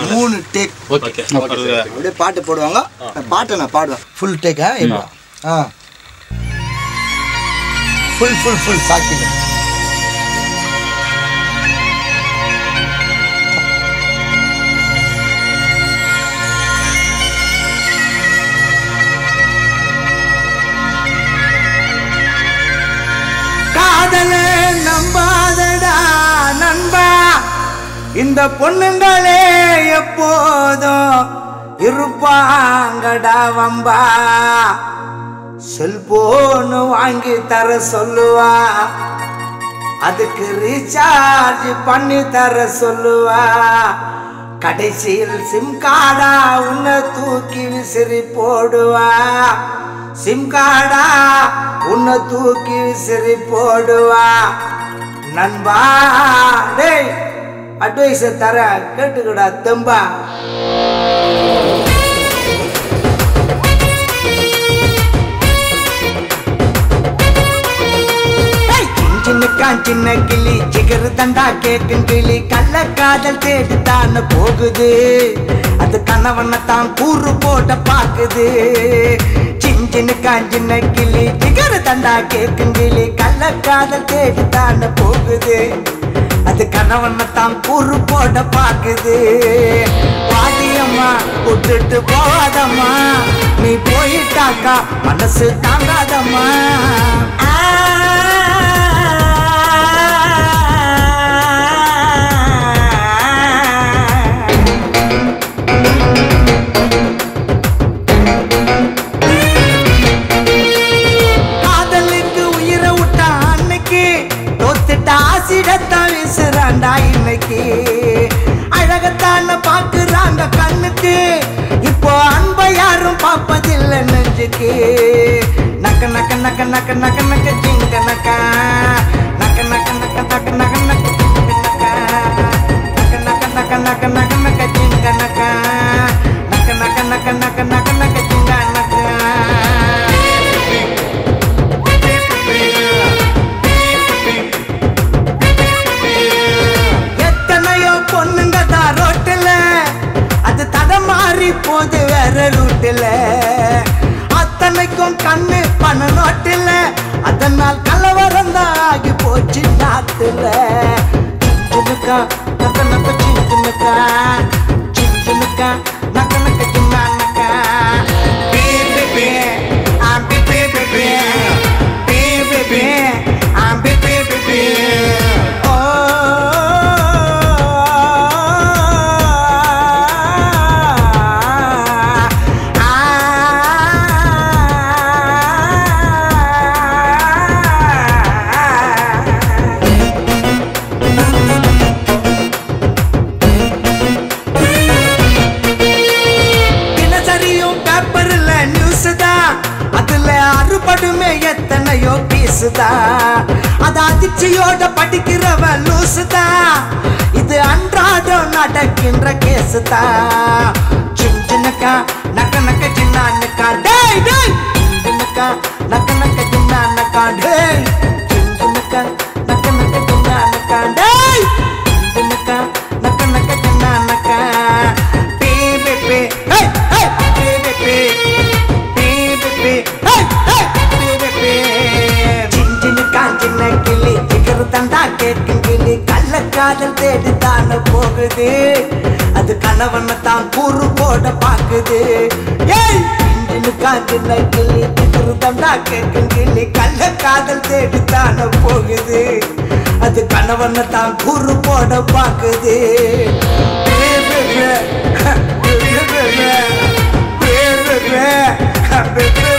மூணு take okay அப்படியே பாட்டு போடுவாங்க நான் பாட்டை நான் பாடுவேன் ஃபுல் டேக் இப்போ ஆ ஃபுல் ஃபுல் ஃபுல் சாக்கிங்க காதலே நம்பாதடா நண்பா இந்த பொண்ணுங்களே எப்போதும் இருப்பாங்கடா வம்பா செல்போனு வாங்கி தர சொல்லுவா அதுக்கு ரீசார்ஜ் பண்ணி தர சொல்லுவா கடைசியில் சிம் கார்டா உன்னை தூக்கி விசிறி போடுவா சிம் கார்டா உன்னை தூக்கி விசிறி போடுவா நண்பா டேய் அட்வைஸை தர கேட்டுக்கடா தெம்பா ஏய், சின்ன சின்ன சின்ன கிளி சிகரு தண்டா கேக்கும் கிளி கள்ள காதல் தேடித்தான போகுது அது கணவனை தான் கூறு போட்ட பாக்குது சின்ன சின்ன சின்ன கிளி சிகரு தண்டா கேக்கும் கிளி கள்ள காதல் தேடித்தான போகுது அது கணவனை தான் கூறு போட பாக்குது வாடியம்மா விட்டுட்டு போகாதம்மா நீ போயிட்டாக்கா மனசு தாங்காதம்மா காதலுக்கு உயிரை விட்ட அன்னைக்கு தோத்துட்ட ஆசிடத்தான் வீசுறாண்டா இன்னைக்கு அழகத்தான பாக்குறாங்க கண்ணுக்கு இப்போ அன்பை யாரும் பார்ப்பதில்லை நெஞ்சுக்கு நக்க நக்க நக்க நக்க நக்க நக்க ஜிங்க நக்கா நக்க நக்க நக்க நக்க நக்க நக்க ஜிங்க நக்கா நக்க நக்க நக்க நக்க நக்க நக்க ஜிங்க நக்கா நக்க நக்க நக்க நக்க நக்க நக்க ஜிங்க நக்கா எத்தனையோ பொண்ணுங்க தான் ரோட்டுல அது தடமாறி போது வேற ரூட்டுல அத்தனைக்கும் கண்ணு பண நோட்டுல அதனால் கலவரம் தான் ஆகி போச்சு நாட்டுல சின்னுக்கா நக்க நக்க சின்னுக்கா சின்னுக்கா நக்க நக்க சின்னாக்கா பே I'm be be be be be be be I'm be be be be தினசரியும் பேப்பர்ல நியூஸ் தான் அதுல அறுபடுமே எத்தனையோ பீஸ் தான் அது அதிர்ச்சியோட படிக்கிறவ லூசு தான் இது அன்றாடம் நடக்கின்ற கேஸ் தான் சின்ன சின்னக்கா நக்க நக்க சின்னாக்கா டேய் டேய் சின்னக்கா நக்க நக்க சின்னாக்கா டேய் சின்னக்கா நக்க நக்க சின்னாக்கா டேய் சின்னக்கா நக்க நக்க சின்னாக்கா பே பே பே ஹே ஹே பே பே பே பே பே பே ஹே ஹே பே பே பே சின்ன சின்ன காஞ்சின கிளி சிகர தண்டா கேட்கும் கிளி கள்ள காதல் தேடி தானே போகுது அது கணவனை தான் கூறு போட பாக்குது ஏய் சின்ன காஞ்சின கிளி சிகர தண்டா கேட்கும் கிளி கள்ள காதல் தேடி தானே போகுது அது கணவனை தான் கூறு போட பாக்குது பே பே பே பே பே பே பே பே பே பே